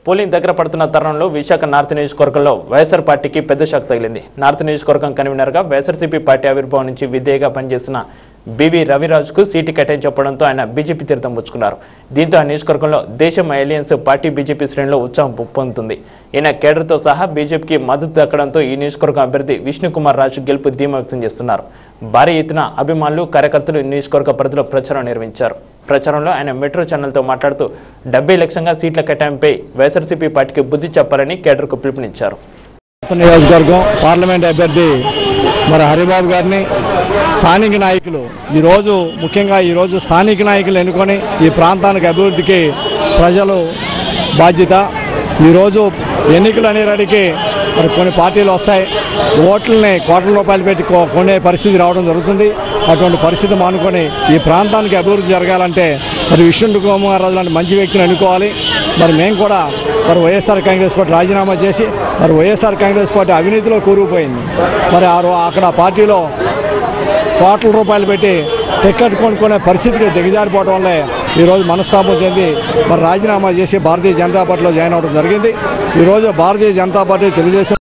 polling దగ్గర పడుతున్న తరుణంలో విశాఖ నార్త్ నియోజకవర్గంలో వైఎస్ఆర్ పార్టీకి పెద్ద షాక్ తగిలింది నార్త్ నియోజకవర్గం కన్వీనర్గా వైఎస్ఆర్సీపీ పార్టీ ఆవిర్భావం నుంచి విధేయగా పనిచేసిన బివి రవిరాజుకు సీటు కేటాయించడంతో ఆయన బీజేపీ తీర్థం పుచ్చుకున్నారు దీంతో ఆ నియోజకవర్గంలో దేశం అలయన్స్ పార్టీ బీజేపీ శ్రేణిలో ఉత్సాహం పొందుతుంది ఈయన కేడర్తో సహా బీజేపీకి మద్దతు దక్కడంతో ఈ నియోజకవర్గం అభ్యర్థి విష్ణుకుమార్ రాజు గెలుపు ధీమా వ్యక్తం చేస్తున్నారు భారీ ఎత్తున అభిమానులు కార్యకర్తలు ఈ నియోజకవర్గ పరిధిలో ప్రచారం నిర్వహించారు ప్రచారంలో ఆయన మెట్రో ఛానల్తో మాట్లాడుతూ డెబ్బై లక్షంగా సీట్ల కేటాయింపై వైఎస్ఆర్సీపీ పార్టీకి బుద్ధి చెప్పాలని కేడర్కు పిలుపునిచ్చారు నియోజకవర్గం పార్లమెంట్ అభ్యర్థి మరి హరిబాబు గారిని స్థానిక నాయకులు ఈరోజు ముఖ్యంగా ఈరోజు స్థానిక నాయకులు ఎన్నుకొని ఈ ప్రాంతానికి అభివృద్ధికి ప్రజలు బాధ్యత ఈరోజు ఎన్నికలు అనేవాడికి మరి కొన్ని పార్టీలు వస్తాయి ఓట్లని కోట్ల రూపాయలు పెట్టి కొ- కొనే పరిస్థితి రావడం జరుగుతుంది అటువంటి పరిస్థితి మానుకొని ఈ ప్రాంతానికి అభివృద్ధి జరగాలంటే మరి విష్ణు కుమార్ రాజు లాంటి మంచి వ్యక్తిని ఎన్నుకోవాలి మరి మేము కూడా మరి వైఎస్ఆర్ కాంగ్రెస్ పార్టీ రాజీనామా చేసి మరి వైఎస్ఆర్ కాంగ్రెస్ పార్టీ అవినీతిలో కూరుకుపోయింది మరి ఆ రో- అక్కడ పార్టీలో కోట్ల రూపాయలు పెట్టి టికెట్ కొనుక్కునే పరిస్థితికి దిగజారిపోవడం వల్లే ఈరోజు మనస్తాపం చెంది మరి రాజీనామా చేసి భారతీయ జనతా పార్టీలో జాయిన్ అవ్వడం జరిగింది ఈరోజు భారతీయ జనతా పార్టీ తెలుగుదేశం